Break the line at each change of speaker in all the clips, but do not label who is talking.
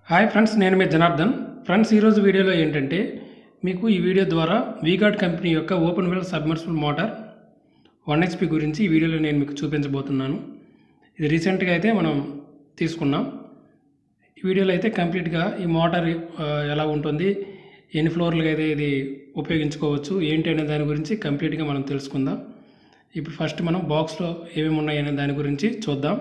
hi friends నేను మీ Janardhan friends ఈరోజు వీడియోలో ఏంటంటే మీకు ఈ వీడియో ద్వారా వీగార్డ్ కంపెనీ యొక్క open well submersible motor one HP గురించి ఈ వీడియోలో నేను మీకు చూపించబోతున్నాను ఇది రీసెంట్గా అయితే మనం తీసుకున్నాం ఈ వీడియోలో అయితే కంప్లీట్గా ఈ మోటార్ ఆ, ఎలా ఉంటుంది ఎన్ని ఫ్లోర్లుగా అయితే ఇది ఉపయోగించుకోవచ్చు ఏంటి అనే దాని గురించి కంప్లీట్గా మనం తెలుసుకుందాం ఇప్పుడు ఫస్ట్ మనం బాక్స్లో ఏమేమి ఉన్నాయనే దాని గురించి చూద్దాం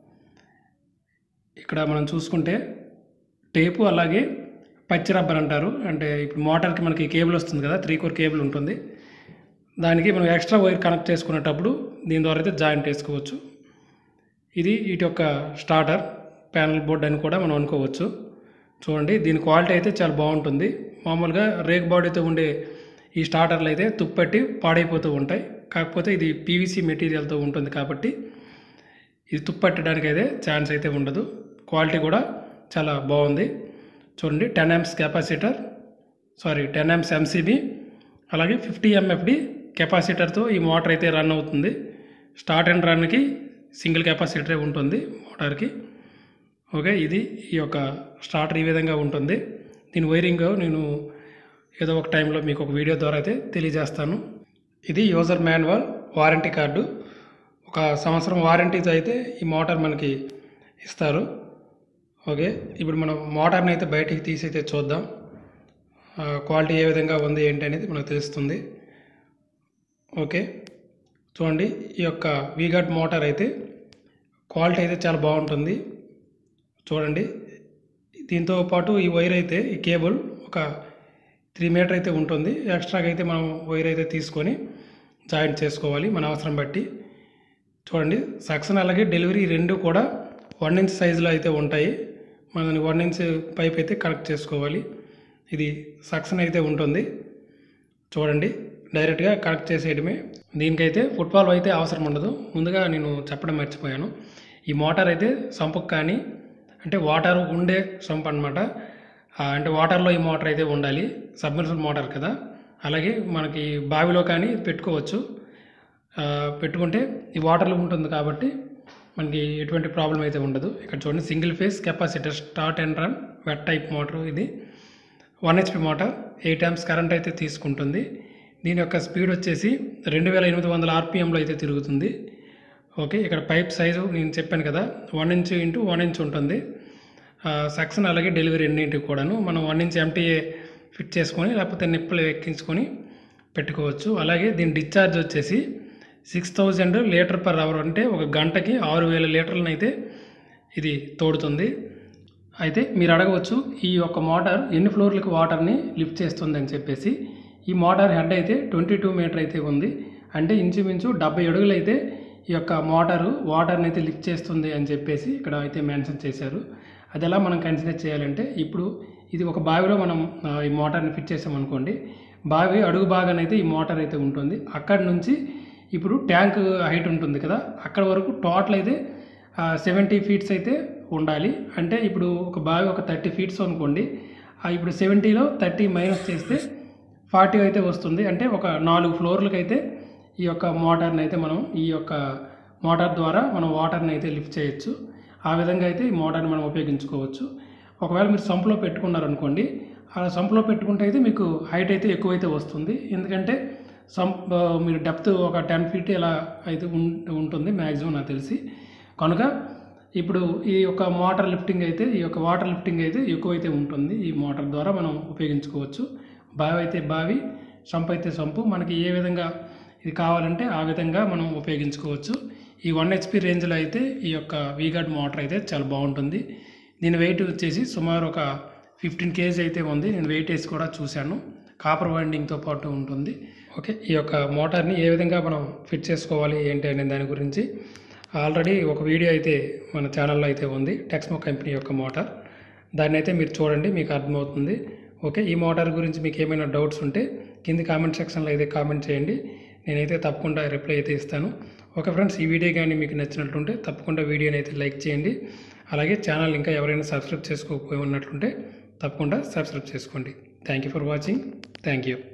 ఇక్కడ మనం చూసుకుంటే టేపు అలాగే పచ్చి రబ్బర్ అంటారు అంటే ఇప్పుడు మోటార్కి మనకి కేబుల్ వస్తుంది కదా త్రీ కోర్ కేబుల్ ఉంటుంది దానికి మనం ఎక్స్ట్రా వైర్ కనెక్ట్ చేసుకునేటప్పుడు దీని ద్వారా అయితే జాయింట్ వేసుకోవచ్చు ఇది వీటి యొక్క స్టార్టర్ ప్యానల్ బోర్డ్ అని కూడా మనం అనుకోవచ్చు చూడండి దీని క్వాలిటీ అయితే చాలా బాగుంటుంది మామూలుగా రేక్ బాడీతో ఉండే ఈ స్టార్టర్లు అయితే తుప్పట్టి పాడైపోతూ ఉంటాయి కాకపోతే ఇది పీవీసీ మెటీరియల్తో ఉంటుంది కాబట్టి ఇది తుప్పట్టడానికి అయితే ఛాన్స్ అయితే ఉండదు క్వాలిటీ కూడా చాలా బాగుంది చూడండి ten amps capacitor sorry ten amps MCB అలాగే ఫిఫ్టీ ఎంఎఫ్డి కెపాసిటర్తో ఈ మోటార్ అయితే రన్ అవుతుంది స్టార్ట్ అండ్ రన్కి సింగిల్ కెపాసిటరే ఉంటుంది మోటార్కి ఓకే ఇది ఈ యొక్క స్టార్టర్ ఈ విధంగా ఉంటుంది దీని వైరింగ్ నేను ఏదో ఒక టైంలో మీకు ఒక వీడియో ద్వారా అయితే తెలియజేస్తాను ఇది యూజర్ మాన్యువల్ వారంటీ కార్డు ఒక సంవత్సరం వారంటీతో అయితే ఈ మోటార్ మనకి ఇస్తారు ఓకే ఇప్పుడు మనం మోటార్ని అయితే బయటికి తీసి అయితే చూద్దాం ఆ, క్వాలిటీ ఏ విధంగా ఉంది ఏంటి అనేది మనకు తెలుస్తుంది ఓకే చూడండి ఈ యొక్క వీగార్డ్ మోటార్ అయితే క్వాలిటీ అయితే చాలా బాగుంటుంది చూడండి దీంతో పాటు ఈ వైర్ అయితే ఈ కేబుల్ ఒక త్రీ మీటర్ అయితే ఉంటుంది ఎక్స్ట్రాగా అయితే మనం వైర్ అయితే తీసుకొని జాయింట్ చేసుకోవాలి మన అవసరం బట్టి చూడండి సక్షన్ అలాగే డెలివరీ రెండు కూడా వన్ ఇంచ్ సైజులో అయితే ఉంటాయి మనం వన్ ఇంచ్ పైప్ అయితే కనెక్ట్ చేసుకోవాలి ఇది సక్షన్ అయితే ఉంటుంది చూడండి డైరెక్ట్గా కనెక్ట్ చేసేయడమే దీనికైతే ఫుట్బాల్ అయితే అవసరం ఉండదు ముందుగా నేను చెప్పడం మర్చిపోయాను ఈ మోటార్ అయితే సంపుకు కానీ అంటే వాటర్ ఉండే సంప్ అనమాట అంటే వాటర్లో ఈ మోటార్ అయితే ఉండాలి సబ్మర్సిబుల్ మోటార్ కదా అలాగే మనకి బావిలో కానీ పెట్టుకోవచ్చు ఆ, పెట్టుకుంటే ఈ వాటర్లో ఉంటుంది కాబట్టి మనకి ఎటువంటి ప్రాబ్లం అయితే ఉండదు ఇక్కడ చూడండి single phase capacitor start and run wet type motor ఇది one HP motor eight amps current అయితే తీసుకుంటుంది దీని యొక్క స్పీడ్ వచ్చేసి రెండు వేల ఎనిమిది వందల ఆర్పిఎంలో అయితే తిరుగుతుంది ఓకే ఇక్కడ పైప్ సైజు నేను చెప్పాను కదా one inch into one inch ఉంటుంది సక్షన్ అలాగే డెలివరీ రెండింటికి కూడాను మనం వన్ ఇంచ్ ఎంటీఏ ఫిట్ చేసుకొని లేకపోతే నిప్పులు ఎక్కించుకొని పెట్టుకోవచ్చు అలాగే దీని డిశ్చార్జ్ వచ్చేసి six thousand litre per hour అంటే ఒక గంటకి ఆరు వేల లీటర్లను అయితే ఇది తోడుతుంది అయితే మీరు అడగవచ్చు ఈ యొక్క మోటార్ ఎన్ని ఫ్లోర్లకు వాటర్ని లిఫ్ట్ చేస్తుంది అని చెప్పేసి ఈ మోటార్ హెడ్ అయితే ట్వంటీ టూ మీటర్ అయితే ఉంది అంటే ఇంచుమించు డెబ్బై అడుగులు అయితే ఈ యొక్క మోటారు వాటర్ని అయితే లిఫ్ట్ చేస్తుంది అని చెప్పేసి ఇక్కడ అయితే మెన్షన్ చేశారు అది ఎలా మనం కన్సిడర్ చేయాలంటే ఇప్పుడు ఇది ఒక బావిలో మనం ఆ, ఈ మోటార్ని ఫిట్ చేసామనుకోండి బావి అడుగు భాగానైతే ఈ మోటార్ అయితే ఉంటుంది అక్కడి నుంచి ఇప్పుడు ట్యాంక్ హైట్ ఉంటుంది కదా అక్కడ వరకు టోటల్ అయితే సెవెంటీ ఫీట్స్ అయితే ఉండాలి అంటే ఇప్పుడు ఒక బావి ఒక థర్టీ ఫీట్స్ అనుకోండి ఆ ఇప్పుడు సెవెంటీలో థర్టీ మైనస్ చేస్తే ఫార్టీ అయితే వస్తుంది అంటే ఒక నాలుగు ఫ్లోర్లకు అయితే ఈ యొక్క మోటార్ని అయితే మనం ఈ యొక్క మోటార్ ద్వారా మనం వాటర్ని అయితే లిఫ్ట్ చేయొచ్చు ఆ విధంగా అయితే ఈ మోటార్ని మనం ఉపయోగించుకోవచ్చు ఒకవేళ మీరు సంపులో పెట్టుకున్నారనుకోండి ఆ సంపులో పెట్టుకుంటే అయితే మీకు హైట్ అయితే ఎక్కువైతే వస్తుంది ఎందుకంటే సంప్ మీరు డెప్త్ ఒక టెన్ ఫీట్ ఇలా అయితే ఉం- ఉంటుంది మ్యాక్సిమం నాకు తెలిసి కనుక ఇప్పుడు ఈ యొక్క మోటార్ లిఫ్టింగ్ అయితే ఈ యొక్క వాటర్ లిఫ్టింగ్ అయితే ఎక్కువైతే ఉంటుంది ఈ మోటార్ ద్వారా మనం ఉపయోగించుకోవచ్చు బావి అయితే బావి సంప్ అయితే సంపు మనకి ఏ విధంగా ఇది కావాలంటే ఆ విధంగా మనం ఉపయోగించుకోవచ్చు ఈ వన్ హెచ్పి రేంజ్లో అయితే ఈ యొక్క వీగార్డ్ మోటార్ అయితే చాలా బాగుంటుంది దీని వెయిట్ వచ్చేసి సుమారు ఒక ఫిఫ్టీన్ కేజీ అయితే ఉంది నేను వెయిట్ వేసి కూడా చూశాను కాపర్ వైండింగ్తో పాటు ఉంటుంది ఓకే ఈ యొక్క మోటార్ని ఏ విధంగా మనం ఫిట్ చేసుకోవాలి ఏంటి అనే దాని గురించి ఆల్రెడీ ఒక వీడియో అయితే మన ఛానల్లో అయితే ఉంది టెక్స్మో కంపెనీ యొక్క మోటార్ దాన్ని అయితే మీరు చూడండి మీకు అర్థమవుతుంది ఓకే ఈ మోటార్ గురించి మీకు ఏమైనా డౌట్స్ ఉంటే కింది కామెంట్ సెక్షన్లో అయితే కామెంట్ చేయండి నేనైతే తప్పకుండా రిప్లై అయితే ఇస్తాను ఓకే ఫ్రెండ్స్ ఈ వీడియో కానీ మీకు నచ్చినట్లుంటే తప్పకుండా వీడియోని అయితే లైక్ చేయండి అలాగే ఛానల్ ఇంకా ఎవరైనా సబ్స్క్రైబ్ చేసుకోకపోయి ఉన్నట్లుంటే తప్పకుండా సబ్స్క్రైబ్ చేసుకోండి thank you for watching thank you